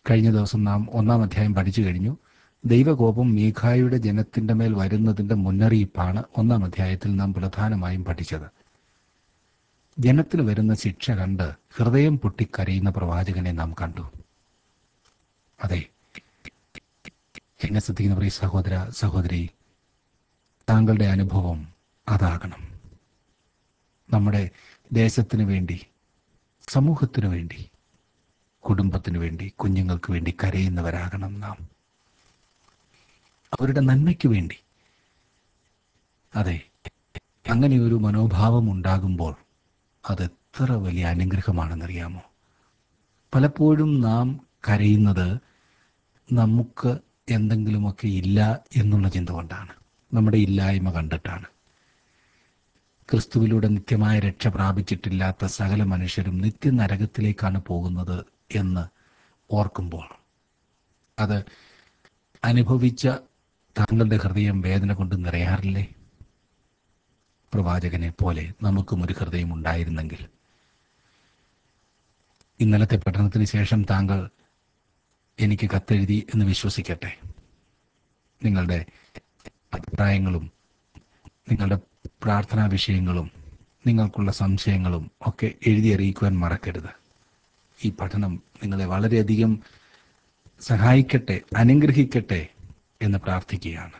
കഴിഞ്ഞ ദിവസം നാം ഒന്നാം അധ്യായം പഠിച്ചു കഴിഞ്ഞു ദൈവകോപം മീഖായുടെ ജനത്തിന്റെ മേൽ വരുന്നതിന്റെ മുന്നറിയിപ്പാണ് ഒന്നാം അധ്യായത്തിൽ നാം പ്രധാനമായും പഠിച്ചത് ജനത്തിന് വരുന്ന ശിക്ഷ കണ്ട് ഹൃദയം പൊട്ടിക്കരയുന്ന പ്രവാചകനെ നാം കണ്ടു അതെ എന്നെ ശ്രദ്ധിക്കുന്ന പ്രിയ സഹോദര സഹോദരി താങ്കളുടെ അനുഭവം അതാകണം നമ്മുടെ ദേശത്തിന് വേണ്ടി സമൂഹത്തിനു വേണ്ടി കുടുംബത്തിനു വേണ്ടി കുഞ്ഞുങ്ങൾക്ക് വേണ്ടി കരയുന്നവരാകണം നാം അവരുടെ നന്മയ്ക്ക് വേണ്ടി അതെ അങ്ങനെ ഒരു മനോഭാവം ഉണ്ടാകുമ്പോൾ അത് എത്ര വലിയ അനുഗ്രഹമാണെന്നറിയാമോ പലപ്പോഴും നാം കരയുന്നത് നമുക്ക് എന്തെങ്കിലുമൊക്കെ ഇല്ല എന്നുള്ള ചിന്ത കൊണ്ടാണ് നമ്മുടെ ഇല്ലായ്മ കണ്ടിട്ടാണ് ക്രിസ്തുവിലൂടെ നിത്യമായ രക്ഷ പ്രാപിച്ചിട്ടില്ലാത്ത സകല മനുഷ്യരും നിത്യനരകത്തിലേക്കാണ് പോകുന്നത് എന്ന് ഓർക്കുമ്പോൾ അത് അനുഭവിച്ച താങ്കളുടെ ഹൃദയം വേദന കൊണ്ട് നിറയാറില്ലേ പ്രവാചകനെ പോലെ നമുക്കും ഒരു ഹൃദയം ഉണ്ടായിരുന്നെങ്കിൽ ഇന്നലത്തെ പഠനത്തിന് ശേഷം താങ്കൾ എനിക്ക് കത്തെഴുതി എന്ന് വിശ്വസിക്കട്ടെ നിങ്ങളുടെ അഭിപ്രായങ്ങളും നിങ്ങളുടെ പ്രാർത്ഥനാ വിഷയങ്ങളും നിങ്ങൾക്കുള്ള സംശയങ്ങളും ഒക്കെ എഴുതി അറിയിക്കുവാൻ മറക്കരുത് ഈ പഠനം നിങ്ങളെ വളരെയധികം സഹായിക്കട്ടെ അനുഗ്രഹിക്കട്ടെ എന്ന് പ്രാർത്ഥിക്കുകയാണ്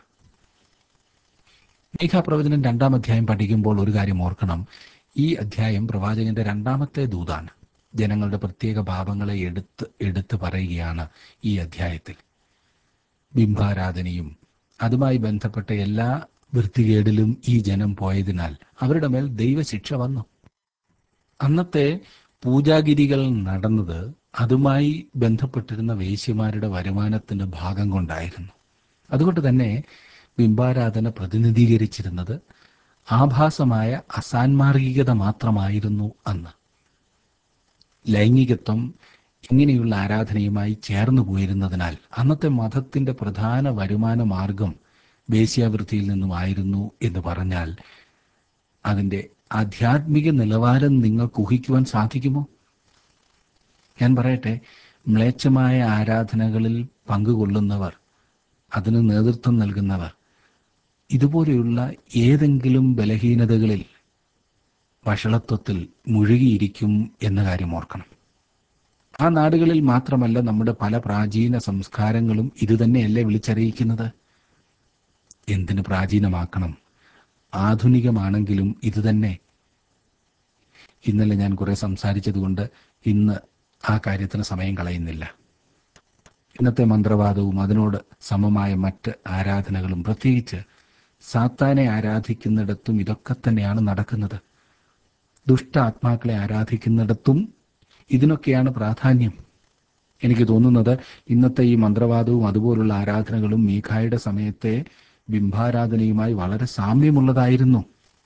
മേഘാപ്രവചനം രണ്ടാം അധ്യായം പഠിക്കുമ്പോൾ ഒരു കാര്യം ഓർക്കണം ഈ അധ്യായം പ്രവാചകന്റെ രണ്ടാമത്തെ ദൂതാണ് ജനങ്ങളുടെ പ്രത്യേക പാപങ്ങളെ എടുത്ത് എടുത്ത് പറയുകയാണ് ഈ അധ്യായത്തിൽ ബിംബാരാധനയും അതുമായി ബന്ധപ്പെട്ട എല്ലാ വൃത്തികേടിലും ഈ ജനം പോയതിനാൽ അവരുടെ മേൽ ദൈവശിക്ഷ വന്നു അന്നത്തെ പൂജാഗിരികൾ നടന്നത് അതുമായി ബന്ധപ്പെട്ടിരുന്ന വേശ്യമാരുടെ വരുമാനത്തിന്റെ ഭാഗം കൊണ്ടായിരുന്നു അതുകൊണ്ട് തന്നെ ബിംബാരാധന പ്രതിനിധീകരിച്ചിരുന്നത് ആഭാസമായ അസാൻമാർഗികത മാത്രമായിരുന്നു അന്ന് ലൈംഗികത്വം ഇങ്ങനെയുള്ള ആരാധനയുമായി ചേർന്നു പോയിരുന്നതിനാൽ അന്നത്തെ മതത്തിന്റെ പ്രധാന വരുമാന മാർഗം വേശ്യാവൃത്തിയിൽ നിന്നുമായിരുന്നു എന്ന് പറഞ്ഞാൽ അതിന്റെ ആധ്യാത്മിക നിലവാരം നിങ്ങൾക്ക് ഊഹിക്കുവാൻ സാധിക്കുമോ ഞാൻ പറയട്ടെ മ്ലേച്ഛമായ ആരാധനകളിൽ പങ്കുകൊള്ളുന്നവർ അതിന് നേതൃത്വം നൽകുന്നവർ ഇതുപോലെയുള്ള ഏതെങ്കിലും ബലഹീനതകളിൽ വഷളത്വത്തിൽ മുഴുകിയിരിക്കും എന്ന കാര്യം ഓർക്കണം ആ നാടുകളിൽ മാത്രമല്ല നമ്മുടെ പല പ്രാചീന സംസ്കാരങ്ങളും ഇതുതന്നെയല്ലേ വിളിച്ചറിയിക്കുന്നത് എന്തിനു പ്രാചീനമാക്കണം ആധുനികമാണെങ്കിലും ഇതുതന്നെ ഇന്നലെ ഞാൻ കുറെ സംസാരിച്ചതുകൊണ്ട് ഇന്ന് ആ കാര്യത്തിന് സമയം കളയുന്നില്ല ഇന്നത്തെ മന്ത്രവാദവും അതിനോട് സമമായ മറ്റ് ആരാധനകളും പ്രത്യേകിച്ച് സാത്താനെ ആരാധിക്കുന്നിടത്തും ഇതൊക്കെ തന്നെയാണ് നടക്കുന്നത് ദുഷ്ട ആത്മാക്കളെ ആരാധിക്കുന്നിടത്തും ഇതിനൊക്കെയാണ് പ്രാധാന്യം എനിക്ക് തോന്നുന്നത് ഇന്നത്തെ ഈ മന്ത്രവാദവും അതുപോലുള്ള ആരാധനകളും മീഖായുടെ സമയത്തെ ബിംബാരാധനയുമായി വളരെ സാമ്യമുള്ളതായിരുന്നു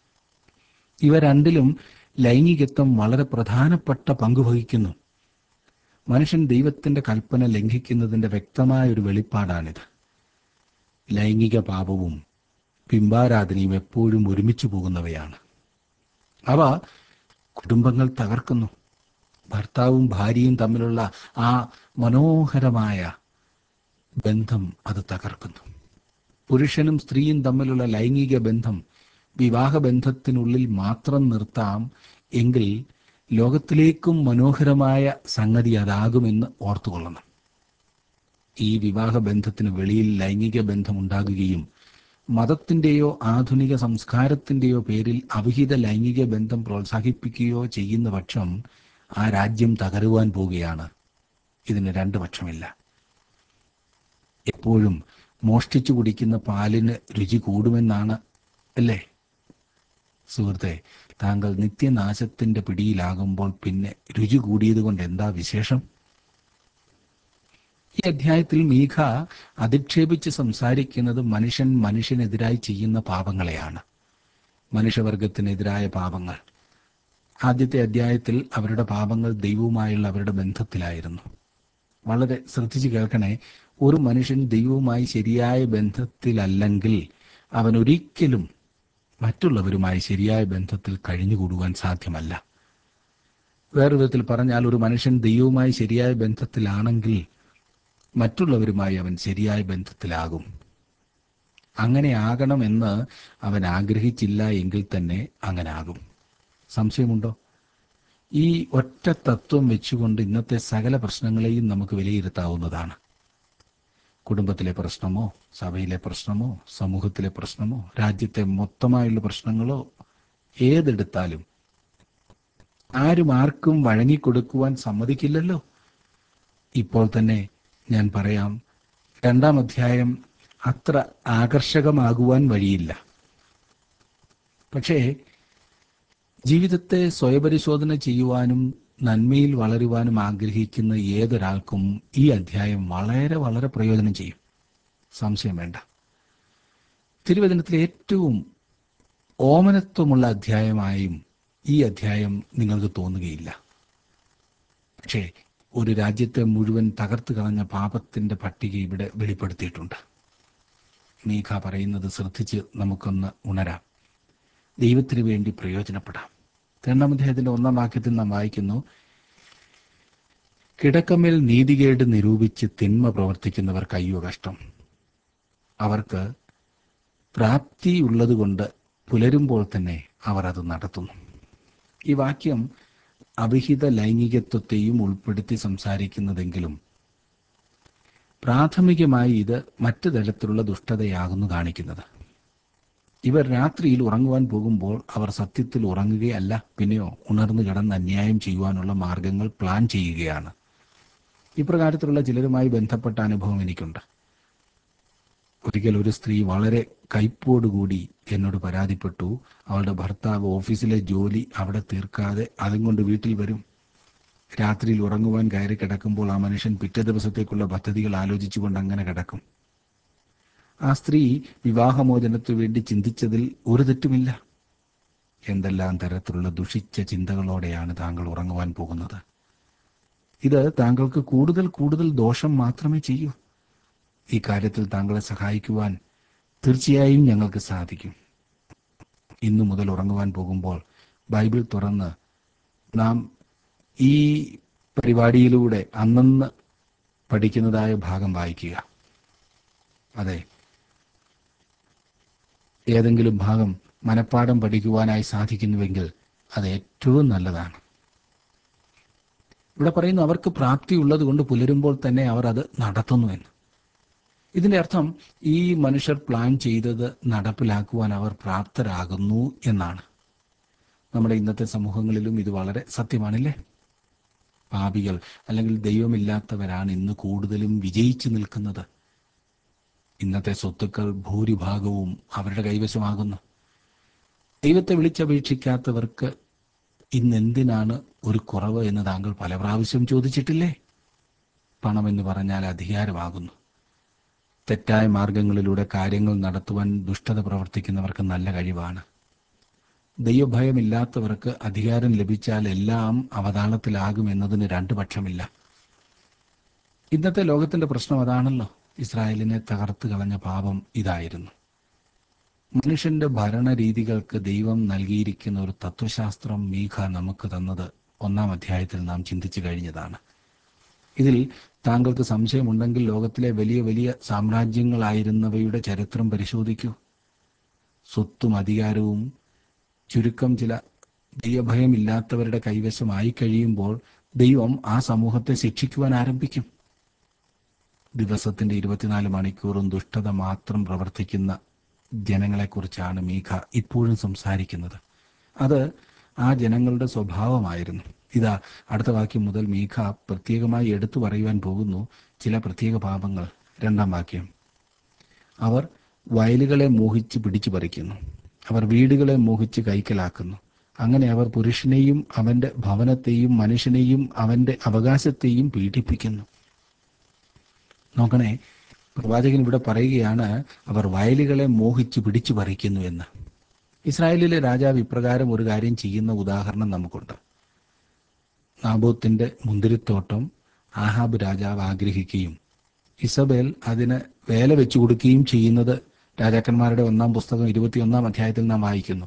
ഇവ രണ്ടിലും ലൈംഗികത്വം വളരെ പ്രധാനപ്പെട്ട പങ്ക് വഹിക്കുന്നു മനുഷ്യൻ ദൈവത്തിന്റെ കൽപ്പന ലംഘിക്കുന്നതിന്റെ വ്യക്തമായ ഒരു വെളിപ്പാടാണിത് ലൈംഗിക പാപവും ബിംബാരാധനയും എപ്പോഴും ഒരുമിച്ച് പോകുന്നവയാണ് അവ കുടുംബങ്ങൾ തകർക്കുന്നു ഭർത്താവും ഭാര്യയും തമ്മിലുള്ള ആ മനോഹരമായ ബന്ധം അത് തകർക്കുന്നു പുരുഷനും സ്ത്രീയും തമ്മിലുള്ള ലൈംഗിക ബന്ധം വിവാഹബന്ധത്തിനുള്ളിൽ മാത്രം നിർത്താം എങ്കിൽ ലോകത്തിലേക്കും മനോഹരമായ സംഗതി അതാകുമെന്ന് ഓർത്തുകൊള്ളണം ഈ വിവാഹ ബന്ധത്തിന് വെളിയിൽ ലൈംഗിക ബന്ധം ഉണ്ടാകുകയും മതത്തിന്റെയോ ആധുനിക സംസ്കാരത്തിന്റെയോ പേരിൽ അവിഹിത ലൈംഗിക ബന്ധം പ്രോത്സാഹിപ്പിക്കുകയോ ചെയ്യുന്ന പക്ഷം ആ രാജ്യം തകരുവാൻ പോവുകയാണ് ഇതിന് രണ്ട് പക്ഷമില്ല എപ്പോഴും മോഷ്ടിച്ചു കുടിക്കുന്ന പാലിന് രുചി കൂടുമെന്നാണ് അല്ലേ സുഹൃത്തെ താങ്കൾ നിത്യനാശത്തിന്റെ പിടിയിലാകുമ്പോൾ പിന്നെ രുചി കൂടിയത് കൊണ്ട് എന്താ വിശേഷം ഈ അധ്യായത്തിൽ മീഖ അധിക്ഷേപിച്ച് സംസാരിക്കുന്നത് മനുഷ്യൻ മനുഷ്യനെതിരായി ചെയ്യുന്ന പാപങ്ങളെയാണ് മനുഷ്യവർഗത്തിനെതിരായ പാപങ്ങൾ ആദ്യത്തെ അധ്യായത്തിൽ അവരുടെ പാപങ്ങൾ ദൈവവുമായുള്ള അവരുടെ ബന്ധത്തിലായിരുന്നു വളരെ ശ്രദ്ധിച്ചു കേൾക്കണേ ഒരു മനുഷ്യൻ ദൈവവുമായി ശരിയായ ബന്ധത്തിലല്ലെങ്കിൽ അവൻ ഒരിക്കലും മറ്റുള്ളവരുമായി ശരിയായ ബന്ധത്തിൽ കഴിഞ്ഞുകൂടുവാൻ സാധ്യമല്ല വേറെ വിധത്തിൽ പറഞ്ഞാൽ ഒരു മനുഷ്യൻ ദൈവവുമായി ശരിയായ ബന്ധത്തിലാണെങ്കിൽ മറ്റുള്ളവരുമായി അവൻ ശരിയായ ബന്ധത്തിലാകും അങ്ങനെ ആകണമെന്ന് അവൻ ആഗ്രഹിച്ചില്ല എങ്കിൽ തന്നെ അങ്ങനെ ആകും സംശയമുണ്ടോ ഈ ഒറ്റ തത്വം വെച്ചുകൊണ്ട് ഇന്നത്തെ സകല പ്രശ്നങ്ങളെയും നമുക്ക് വിലയിരുത്താവുന്നതാണ് കുടുംബത്തിലെ പ്രശ്നമോ സഭയിലെ പ്രശ്നമോ സമൂഹത്തിലെ പ്രശ്നമോ രാജ്യത്തെ മൊത്തമായുള്ള പ്രശ്നങ്ങളോ ഏതെടുത്താലും ആരും ആർക്കും വഴങ്ങിക്കൊടുക്കുവാൻ സമ്മതിക്കില്ലല്ലോ ഇപ്പോൾ തന്നെ ഞാൻ പറയാം രണ്ടാം അധ്യായം അത്ര ആകർഷകമാകുവാൻ വഴിയില്ല പക്ഷേ ജീവിതത്തെ സ്വയപരിശോധന ചെയ്യുവാനും നന്മയിൽ വളരുവാനും ആഗ്രഹിക്കുന്ന ഏതൊരാൾക്കും ഈ അധ്യായം വളരെ വളരെ പ്രയോജനം ചെയ്യും സംശയം വേണ്ട തിരുവചനത്തിലെ ഏറ്റവും ഓമനത്വമുള്ള അധ്യായമായും ഈ അധ്യായം നിങ്ങൾക്ക് തോന്നുകയില്ല പക്ഷേ ഒരു രാജ്യത്തെ മുഴുവൻ തകർത്ത് കളഞ്ഞ പാപത്തിന്റെ പട്ടിക ഇവിടെ വെളിപ്പെടുത്തിയിട്ടുണ്ട് മീഖ പറയുന്നത് ശ്രദ്ധിച്ച് നമുക്കൊന്ന് ഉണരാം ദൈവത്തിന് വേണ്ടി പ്രയോജനപ്പെടാം രണ്ടാം അധ്യായത്തിന്റെ ഒന്നാം വാക്യത്തിൽ നാം വായിക്കുന്നു കിടക്കമേൽ നീതികേട് നിരൂപിച്ച് തിന്മ പ്രവർത്തിക്കുന്നവർക്ക് അയ്യോ കഷ്ടം അവർക്ക് പ്രാപ്തിയുള്ളതുകൊണ്ട് പുലരുമ്പോൾ തന്നെ അവർ അത് നടത്തുന്നു ഈ വാക്യം അവിഹിത ലൈംഗികത്വത്തെയും ഉൾപ്പെടുത്തി സംസാരിക്കുന്നതെങ്കിലും പ്രാഥമികമായി ഇത് മറ്റു തരത്തിലുള്ള ദുഷ്ടതയാകുന്നു കാണിക്കുന്നത് ഇവർ രാത്രിയിൽ ഉറങ്ങുവാൻ പോകുമ്പോൾ അവർ സത്യത്തിൽ ഉറങ്ങുകയല്ല പിന്നെയോ ഉണർന്നു കിടന്ന് അന്യായം ചെയ്യുവാനുള്ള മാർഗങ്ങൾ പ്ലാൻ ചെയ്യുകയാണ് ഇപ്രകാരത്തിലുള്ള ചിലരുമായി ബന്ധപ്പെട്ട അനുഭവം എനിക്കുണ്ട് ഒരിക്കൽ ഒരു സ്ത്രീ വളരെ കയ്പോടുകൂടി എന്നോട് പരാതിപ്പെട്ടു അവളുടെ ഭർത്താവ് ഓഫീസിലെ ജോലി അവിടെ തീർക്കാതെ അതും കൊണ്ട് വീട്ടിൽ വരും രാത്രിയിൽ ഉറങ്ങുവാൻ കയറി കിടക്കുമ്പോൾ ആ മനുഷ്യൻ പിറ്റേ ദിവസത്തേക്കുള്ള പദ്ധതികൾ ആലോചിച്ചുകൊണ്ട് അങ്ങനെ കിടക്കും ആ സ്ത്രീ വിവാഹമോചനത്തിനു വേണ്ടി ചിന്തിച്ചതിൽ ഒരു തെറ്റുമില്ല എന്തെല്ലാം തരത്തിലുള്ള ദുഷിച്ച ചിന്തകളോടെയാണ് താങ്കൾ ഉറങ്ങുവാൻ പോകുന്നത് ഇത് താങ്കൾക്ക് കൂടുതൽ കൂടുതൽ ദോഷം മാത്രമേ ചെയ്യൂ ഈ കാര്യത്തിൽ താങ്കളെ സഹായിക്കുവാൻ തീർച്ചയായും ഞങ്ങൾക്ക് സാധിക്കും ഇന്നു മുതൽ ഉറങ്ങുവാൻ പോകുമ്പോൾ ബൈബിൾ തുറന്ന് നാം ഈ പരിപാടിയിലൂടെ അന്നന്ന് പഠിക്കുന്നതായ ഭാഗം വായിക്കുക അതെ ഏതെങ്കിലും ഭാഗം മനഃപ്പാഠം പഠിക്കുവാനായി സാധിക്കുന്നുവെങ്കിൽ അത് ഏറ്റവും നല്ലതാണ് ഇവിടെ പറയുന്നു അവർക്ക് പ്രാപ്തിയുള്ളത് കൊണ്ട് പുലരുമ്പോൾ തന്നെ അവർ അത് നടത്തുന്നുവെന്ന് ഇതിന്റെ അർത്ഥം ഈ മനുഷ്യർ പ്ലാൻ ചെയ്തത് നടപ്പിലാക്കുവാൻ അവർ പ്രാപ്തരാകുന്നു എന്നാണ് നമ്മുടെ ഇന്നത്തെ സമൂഹങ്ങളിലും ഇത് വളരെ സത്യമാണില്ലേ പാപികൾ അല്ലെങ്കിൽ ദൈവമില്ലാത്തവരാണ് ഇന്ന് കൂടുതലും വിജയിച്ചു നിൽക്കുന്നത് ഇന്നത്തെ സ്വത്തുക്കൾ ഭൂരിഭാഗവും അവരുടെ കൈവശമാകുന്നു ദൈവത്തെ വിളിച്ചപേക്ഷിക്കാത്തവർക്ക് ഇന്ന് എന്തിനാണ് ഒരു കുറവ് എന്ന് താങ്കൾ പല പ്രാവശ്യം ചോദിച്ചിട്ടില്ലേ പണം എന്ന് പറഞ്ഞാൽ അധികാരമാകുന്നു തെറ്റായ മാർഗങ്ങളിലൂടെ കാര്യങ്ങൾ നടത്തുവാൻ ദുഷ്ടത പ്രവർത്തിക്കുന്നവർക്ക് നല്ല കഴിവാണ് ദൈവഭയമില്ലാത്തവർക്ക് അധികാരം ലഭിച്ചാൽ എല്ലാം അവതാളത്തിലാകും എന്നതിന് രണ്ടു പക്ഷമില്ല ഇന്നത്തെ ലോകത്തിന്റെ പ്രശ്നം അതാണല്ലോ ഇസ്രായേലിനെ തകർത്ത് കളഞ്ഞ പാപം ഇതായിരുന്നു മനുഷ്യന്റെ ഭരണരീതികൾക്ക് ദൈവം നൽകിയിരിക്കുന്ന ഒരു തത്വശാസ്ത്രം മീഖ നമുക്ക് തന്നത് ഒന്നാം അധ്യായത്തിൽ നാം ചിന്തിച്ചു കഴിഞ്ഞതാണ് ഇതിൽ താങ്കൾക്ക് സംശയമുണ്ടെങ്കിൽ ലോകത്തിലെ വലിയ വലിയ സാമ്രാജ്യങ്ങളായിരുന്നവയുടെ ചരിത്രം പരിശോധിക്കൂ സ്വത്തും അധികാരവും ചുരുക്കം ചില ദൈവഭയമില്ലാത്തവരുടെ കൈവശമായി കഴിയുമ്പോൾ ദൈവം ആ സമൂഹത്തെ ശിക്ഷിക്കുവാൻ ആരംഭിക്കും ദിവസത്തിന്റെ ഇരുപത്തിനാല് മണിക്കൂറും ദുഷ്ടത മാത്രം പ്രവർത്തിക്കുന്ന ജനങ്ങളെക്കുറിച്ചാണ് മീഖ ഇപ്പോഴും സംസാരിക്കുന്നത് അത് ആ ജനങ്ങളുടെ സ്വഭാവമായിരുന്നു ഇതാ അടുത്ത വാക്യം മുതൽ മീഖ പ്രത്യേകമായി എടുത്തു പറയുവാൻ പോകുന്നു ചില പ്രത്യേക പാപങ്ങൾ രണ്ടാം വാക്യം അവർ വയലുകളെ മോഹിച്ച് പിടിച്ചു പറിക്കുന്നു അവർ വീടുകളെ മോഹിച്ച് കൈക്കലാക്കുന്നു അങ്ങനെ അവർ പുരുഷനെയും അവന്റെ ഭവനത്തെയും മനുഷ്യനെയും അവന്റെ അവകാശത്തെയും പീഡിപ്പിക്കുന്നു നോക്കണേ പ്രവാചകൻ ഇവിടെ പറയുകയാണ് അവർ വയലുകളെ മോഹിച്ച് പിടിച്ചു പറിക്കുന്നു എന്ന് ഇസ്രായേലിലെ രാജാവ് ഇപ്രകാരം ഒരു കാര്യം ചെയ്യുന്ന ഉദാഹരണം നമുക്കുണ്ട് നാബോത്തിന്റെ മുന്തിരിത്തോട്ടം ആഹാബ് രാജാവ് ആഗ്രഹിക്കുകയും ഇസബേൽ അതിന് വേല വെച്ചു കൊടുക്കുകയും ചെയ്യുന്നത് രാജാക്കന്മാരുടെ ഒന്നാം പുസ്തകം ഇരുപത്തിയൊന്നാം അധ്യായത്തിൽ നാം വായിക്കുന്നു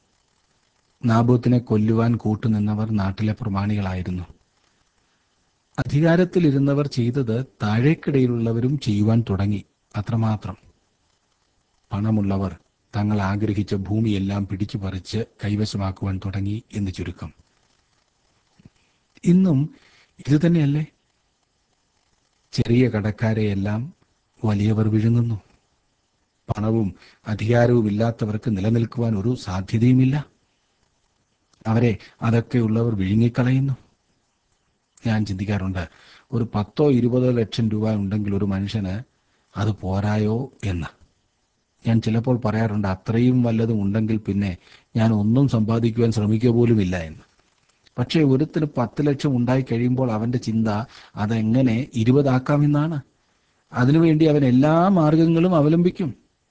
നാബോത്തിനെ കൊല്ലുവാൻ കൂട്ടുനിന്നവർ നാട്ടിലെ പ്രമാണികളായിരുന്നു അധികാരത്തിലിരുന്നവർ ചെയ്തത് താഴേക്കിടയിലുള്ളവരും ചെയ്യുവാൻ തുടങ്ങി അത്രമാത്രം പണമുള്ളവർ തങ്ങൾ ആഗ്രഹിച്ച ഭൂമിയെല്ലാം പിടിച്ചു പറിച്ച് കൈവശമാക്കുവാൻ തുടങ്ങി എന്ന് ചുരുക്കം ഇന്നും ഇത് തന്നെയല്ലേ ചെറിയ കടക്കാരെയെല്ലാം വലിയവർ വിഴുങ്ങുന്നു പണവും അധികാരവും ഇല്ലാത്തവർക്ക് നിലനിൽക്കുവാൻ ഒരു സാധ്യതയുമില്ല അവരെ അതൊക്കെയുള്ളവർ വിഴുങ്ങിക്കളയുന്നു ഞാൻ ചിന്തിക്കാറുണ്ട് ഒരു പത്തോ ഇരുപതോ ലക്ഷം രൂപ ഉണ്ടെങ്കിൽ ഒരു മനുഷ്യന് അത് പോരായോ എന്ന് ഞാൻ ചിലപ്പോൾ പറയാറുണ്ട് അത്രയും വല്ലതും ഉണ്ടെങ്കിൽ പിന്നെ ഞാൻ ഒന്നും സമ്പാദിക്കുവാൻ ശ്രമിക്കുക പോലുമില്ല എന്ന് പക്ഷേ ഒരുത്തിന് പത്ത് ലക്ഷം ഉണ്ടായി കഴിയുമ്പോൾ അവന്റെ ചിന്ത അതെങ്ങനെ ഇരുപതാക്കാമെന്നാണ് അതിനുവേണ്ടി അവൻ എല്ലാ മാർഗങ്ങളും അവലംബിക്കും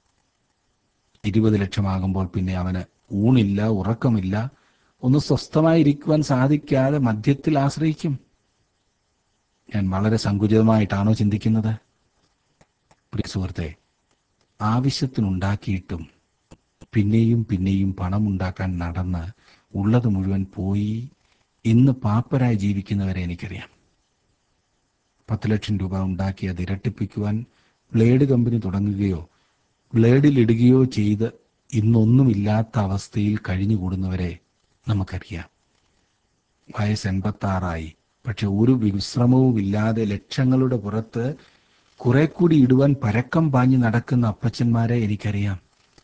ഇരുപത് ലക്ഷമാകുമ്പോൾ പിന്നെ അവന് ഊണില്ല ഉറക്കമില്ല ഒന്ന് സ്വസ്ഥമായിരിക്കുവാൻ സാധിക്കാതെ മദ്യത്തിൽ ആശ്രയിക്കും ഞാൻ വളരെ സങ്കുചിതമായിട്ടാണോ ചിന്തിക്കുന്നത് പ്രിയ സുഹൃത്തെ ആവശ്യത്തിനുണ്ടാക്കിയിട്ടും പിന്നെയും പിന്നെയും പണം ഉണ്ടാക്കാൻ നടന്ന് ഉള്ളത് മുഴുവൻ പോയി ഇന്ന് പാപ്പരായി ജീവിക്കുന്നവരെ എനിക്കറിയാം പത്ത് ലക്ഷം രൂപ ഉണ്ടാക്കി അത് ഇരട്ടിപ്പിക്കുവാൻ ബ്ലേഡ് കമ്പനി തുടങ്ങുകയോ ബ്ലേഡിലിടുകയോ ചെയ്ത് ഇന്നൊന്നുമില്ലാത്ത അവസ്ഥയിൽ കഴിഞ്ഞുകൂടുന്നവരെ നമുക്കറിയാം വയസ്സ് എൺപത്താറായി പക്ഷെ ഒരു വിശ്രമവുമില്ലാതെ ലക്ഷങ്ങളുടെ പുറത്ത് കുറെ കൂടി ഇടുവാൻ പരക്കം പാഞ്ഞു നടക്കുന്ന അപ്പച്ചന്മാരെ എനിക്കറിയാം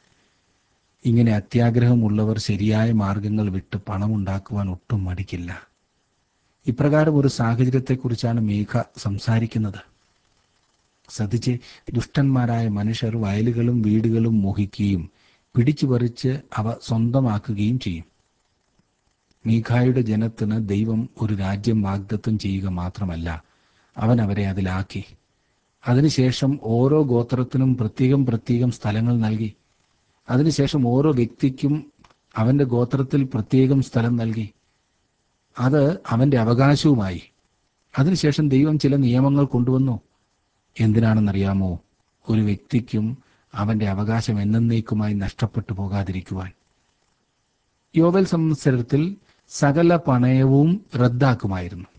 ഇങ്ങനെ അത്യാഗ്രഹമുള്ളവർ ശരിയായ മാർഗങ്ങൾ വിട്ട് പണമുണ്ടാക്കുവാൻ ഒട്ടും മടിക്കില്ല ഇപ്രകാരം ഒരു സാഹചര്യത്തെക്കുറിച്ചാണ് മേഘ സംസാരിക്കുന്നത് ശ്രദ്ധിച്ച് ദുഷ്ടന്മാരായ മനുഷ്യർ വയലുകളും വീടുകളും മോഹിക്കുകയും പിടിച്ചു പറിച്ച് അവ സ്വന്തമാക്കുകയും ചെയ്യും മീഖായുടെ ജനത്തിന് ദൈവം ഒരു രാജ്യം വാഗ്ദത്വം ചെയ്യുക മാത്രമല്ല അവൻ അവരെ അതിലാക്കി അതിനുശേഷം ഓരോ ഗോത്രത്തിനും പ്രത്യേകം പ്രത്യേകം സ്ഥലങ്ങൾ നൽകി അതിനുശേഷം ഓരോ വ്യക്തിക്കും അവന്റെ ഗോത്രത്തിൽ പ്രത്യേകം സ്ഥലം നൽകി അത് അവന്റെ അവകാശവുമായി അതിനുശേഷം ദൈവം ചില നിയമങ്ങൾ കൊണ്ടുവന്നു എന്തിനാണെന്നറിയാമോ ഒരു വ്യക്തിക്കും അവന്റെ അവകാശം എന്നേക്കുമായി നഷ്ടപ്പെട്ടു പോകാതിരിക്കുവാൻ യോവൽ സംവത്സരത്തിൽ സകല പണയവും റദ്ദാക്കുമായിരുന്നു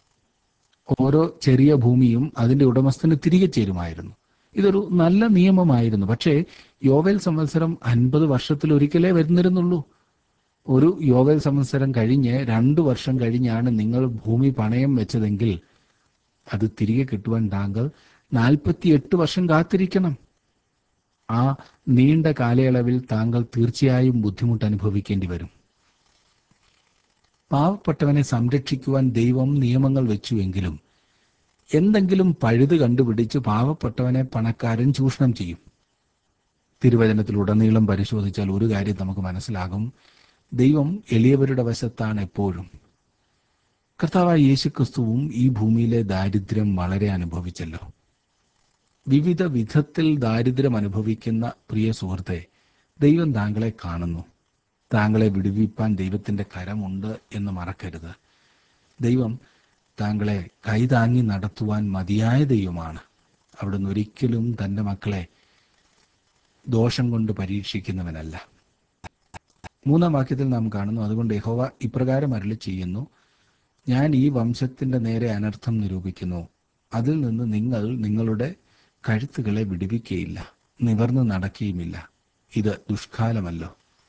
ഓരോ ചെറിയ ഭൂമിയും അതിന്റെ ഉടമസ്ഥന് തിരികെ ചേരുമായിരുന്നു ഇതൊരു നല്ല നിയമമായിരുന്നു പക്ഷേ യോവേൽ സംവത്സരം അൻപത് വർഷത്തിൽ ഒരിക്കലേ വരുന്നിരുന്നുള്ളൂ ഒരു യോവേൽ സംവത്സരം കഴിഞ്ഞ് രണ്ടു വർഷം കഴിഞ്ഞാണ് നിങ്ങൾ ഭൂമി പണയം വെച്ചതെങ്കിൽ അത് തിരികെ കിട്ടുവാൻ താങ്കൾ നാൽപ്പത്തിയെട്ട് വർഷം കാത്തിരിക്കണം ആ നീണ്ട കാലയളവിൽ താങ്കൾ തീർച്ചയായും ബുദ്ധിമുട്ട് അനുഭവിക്കേണ്ടി വരും പാവപ്പെട്ടവനെ സംരക്ഷിക്കുവാൻ ദൈവം നിയമങ്ങൾ വെച്ചുവെങ്കിലും എന്തെങ്കിലും പഴുത് കണ്ടുപിടിച്ച് പാവപ്പെട്ടവനെ പണക്കാരൻ ചൂഷണം ചെയ്യും തിരുവചനത്തിലുടനീളം പരിശോധിച്ചാൽ ഒരു കാര്യം നമുക്ക് മനസ്സിലാകും ദൈവം എളിയവരുടെ വശത്താണ് എപ്പോഴും കർത്താവായ യേശുക്രിസ്തുവും ഈ ഭൂമിയിലെ ദാരിദ്ര്യം വളരെ അനുഭവിച്ചല്ലോ വിവിധ വിധത്തിൽ ദാരിദ്ര്യം അനുഭവിക്കുന്ന പ്രിയ സുഹൃത്തെ ദൈവം താങ്കളെ കാണുന്നു താങ്കളെ വിടുവിപ്പാൻ ദൈവത്തിന്റെ കരമുണ്ട് എന്ന് മറക്കരുത് ദൈവം താങ്കളെ കൈതാങ്ങി നടത്തുവാൻ മതിയായ ദൈവമാണ് അവിടുന്ന് ഒരിക്കലും തൻ്റെ മക്കളെ ദോഷം കൊണ്ട് പരീക്ഷിക്കുന്നവനല്ല മൂന്നാം വാക്യത്തിൽ നാം കാണുന്നു അതുകൊണ്ട് യഹോവ ഇപ്രകാരം അരുളി ചെയ്യുന്നു ഞാൻ ഈ വംശത്തിന്റെ നേരെ അനർത്ഥം നിരൂപിക്കുന്നു അതിൽ നിന്ന് നിങ്ങൾ നിങ്ങളുടെ കഴുത്തുകളെ വിടുവിക്കുകയില്ല നിവർന്ന് നടക്കുകയുമില്ല ഇത് ദുഷ്കാലമല്ലോ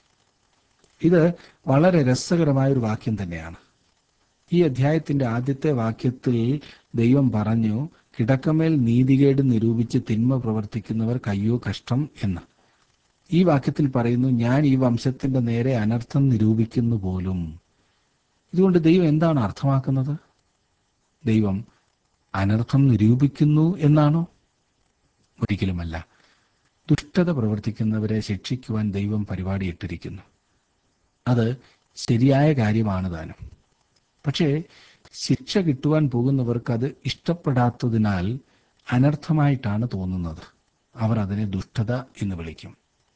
ഇത് വളരെ രസകരമായ ഒരു വാക്യം തന്നെയാണ് ഈ അധ്യായത്തിന്റെ ആദ്യത്തെ വാക്യത്തിൽ ദൈവം പറഞ്ഞു കിടക്കമേൽ നീതികേട് നിരൂപിച്ച് തിന്മ പ്രവർത്തിക്കുന്നവർ കയ്യോ കഷ്ടം എന്ന് ഈ വാക്യത്തിൽ പറയുന്നു ഞാൻ ഈ വംശത്തിന്റെ നേരെ അനർത്ഥം നിരൂപിക്കുന്നു പോലും ഇതുകൊണ്ട് ദൈവം എന്താണ് അർത്ഥമാക്കുന്നത് ദൈവം അനർത്ഥം നിരൂപിക്കുന്നു എന്നാണോ ഒരിക്കലുമല്ല ദുഷ്ടത പ്രവർത്തിക്കുന്നവരെ ശിക്ഷിക്കുവാൻ ദൈവം പരിപാടിയിട്ടിരിക്കുന്നു അത് ശരിയായ കാര്യമാണ് താനും പക്ഷേ ശിക്ഷ കിട്ടുവാൻ പോകുന്നവർക്ക് അത് ഇഷ്ടപ്പെടാത്തതിനാൽ അനർത്ഥമായിട്ടാണ് തോന്നുന്നത് അവർ അതിനെ ദുഷ്ടത എന്ന് വിളിക്കും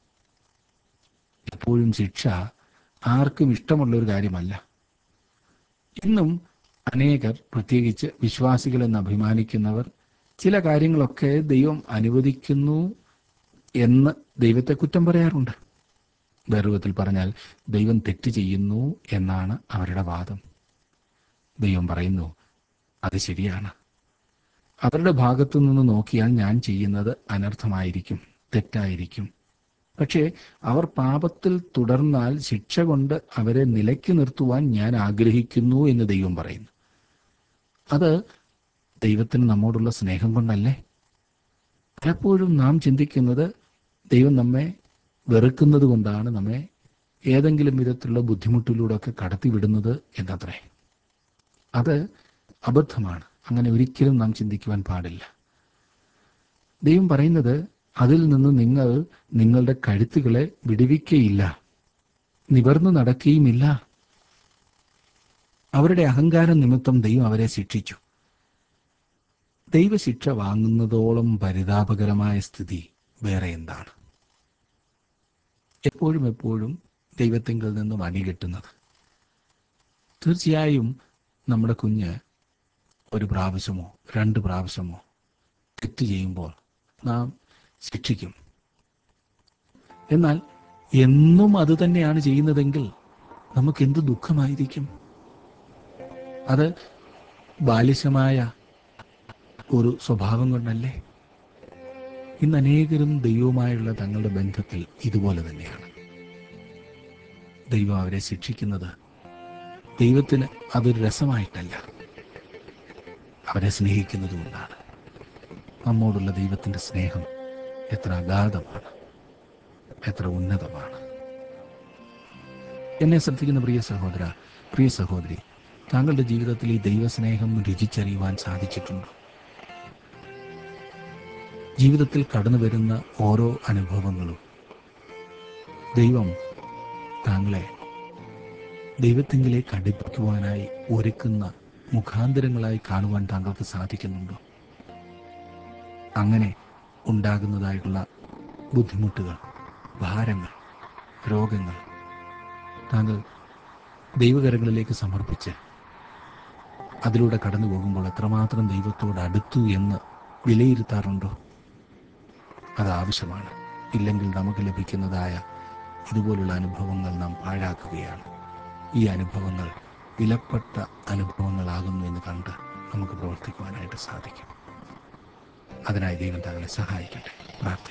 എപ്പോഴും ശിക്ഷ ആർക്കും ഇഷ്ടമുള്ള ഒരു കാര്യമല്ല ഇന്നും അനേകർ പ്രത്യേകിച്ച് വിശ്വാസികൾ എന്ന് അഭിമാനിക്കുന്നവർ ചില കാര്യങ്ങളൊക്കെ ദൈവം അനുവദിക്കുന്നു എന്ന് ദൈവത്തെ കുറ്റം പറയാറുണ്ട് വേറൊരുവിധത്തിൽ പറഞ്ഞാൽ ദൈവം തെറ്റ് ചെയ്യുന്നു എന്നാണ് അവരുടെ വാദം ദൈവം പറയുന്നു അത് ശരിയാണ് അവരുടെ ഭാഗത്തു നിന്ന് നോക്കിയാൽ ഞാൻ ചെയ്യുന്നത് അനർത്ഥമായിരിക്കും തെറ്റായിരിക്കും പക്ഷേ അവർ പാപത്തിൽ തുടർന്നാൽ ശിക്ഷ കൊണ്ട് അവരെ നിലയ്ക്ക് നിർത്തുവാൻ ഞാൻ ആഗ്രഹിക്കുന്നു എന്ന് ദൈവം പറയുന്നു അത് ദൈവത്തിന് നമ്മോടുള്ള സ്നേഹം കൊണ്ടല്ലേ പലപ്പോഴും നാം ചിന്തിക്കുന്നത് ദൈവം നമ്മെ വെറുക്കുന്നത് കൊണ്ടാണ് നമ്മെ ഏതെങ്കിലും വിധത്തിലുള്ള ബുദ്ധിമുട്ടിലൂടെ ഒക്കെ കടത്തിവിടുന്നത് എന്നത്രേ അത് അബദ്ധമാണ് അങ്ങനെ ഒരിക്കലും നാം ചിന്തിക്കുവാൻ പാടില്ല ദൈവം പറയുന്നത് അതിൽ നിന്ന് നിങ്ങൾ നിങ്ങളുടെ കഴുത്തുകളെ വിടുവിക്കയില്ല നിവർന്നു നടക്കുകയുമില്ല അവരുടെ അഹങ്കാരം നിമിത്തം ദൈവം അവരെ ശിക്ഷിച്ചു ദൈവശിക്ഷ വാങ്ങുന്നതോളം പരിതാപകരമായ സ്ഥിതി വേറെ എന്താണ് എപ്പോഴും എപ്പോഴും ദൈവത്തിങ്കിൽ നിന്നും അണികെട്ടുന്നത് തീർച്ചയായും നമ്മുടെ കുഞ്ഞ് ഒരു പ്രാവശ്യമോ രണ്ട് പ്രാവശ്യമോ തെറ്റ് ചെയ്യുമ്പോൾ നാം ശിക്ഷിക്കും എന്നാൽ എന്നും അത് തന്നെയാണ് ചെയ്യുന്നതെങ്കിൽ നമുക്ക് എന്ത് ദുഃഖമായിരിക്കും അത് ബാലിശമായ ഒരു സ്വഭാവം കൊണ്ടല്ലേ ഇന്ന് അനേകരും ദൈവവുമായുള്ള തങ്ങളുടെ ബന്ധത്തിൽ ഇതുപോലെ തന്നെയാണ് ദൈവം അവരെ ശിക്ഷിക്കുന്നത് ദൈവത്തിന് അതൊരു രസമായിട്ടല്ല അവരെ സ്നേഹിക്കുന്നത് കൊണ്ടാണ് നമ്മോടുള്ള ദൈവത്തിൻ്റെ സ്നേഹം എത്ര അഗാധമാണ് എത്ര ഉന്നതമാണ് എന്നെ ശ്രദ്ധിക്കുന്ന പ്രിയ സഹോദര പ്രിയ സഹോദരി താങ്കളുടെ ജീവിതത്തിൽ ഈ ദൈവസ്നേഹം രുചിച്ചറിയുവാൻ സാധിച്ചിട്ടുണ്ടോ ജീവിതത്തിൽ കടന്നു വരുന്ന ഓരോ അനുഭവങ്ങളും ദൈവം താങ്കളെ ദൈവത്തെങ്കിലേക്ക് അടുപ്പിക്കുവാനായി ഒരുക്കുന്ന മുഖാന്തരങ്ങളായി കാണുവാൻ താങ്കൾക്ക് സാധിക്കുന്നുണ്ടോ അങ്ങനെ ഉണ്ടാകുന്നതായിട്ടുള്ള ബുദ്ധിമുട്ടുകൾ ഭാരങ്ങൾ രോഗങ്ങൾ താങ്കൾ ദൈവകരങ്ങളിലേക്ക് സമർപ്പിച്ച് അതിലൂടെ കടന്നു പോകുമ്പോൾ എത്രമാത്രം ദൈവത്തോട് അടുത്തു എന്ന് വിലയിരുത്താറുണ്ടോ അത് ആവശ്യമാണ് ഇല്ലെങ്കിൽ നമുക്ക് ലഭിക്കുന്നതായ ഇതുപോലുള്ള അനുഭവങ്ങൾ നാം പാഴാക്കുകയാണ് ഈ അനുഭവങ്ങൾ വിലപ്പെട്ട അനുഭവങ്ങളാകുന്നു എന്ന് കണ്ട് നമുക്ക് പ്രവർത്തിക്കുവാനായിട്ട് സാധിക്കും അതിനായി ദൈവം താങ്കളെ സഹായിക്കട്ടെ പ്രാർത്ഥിക്കും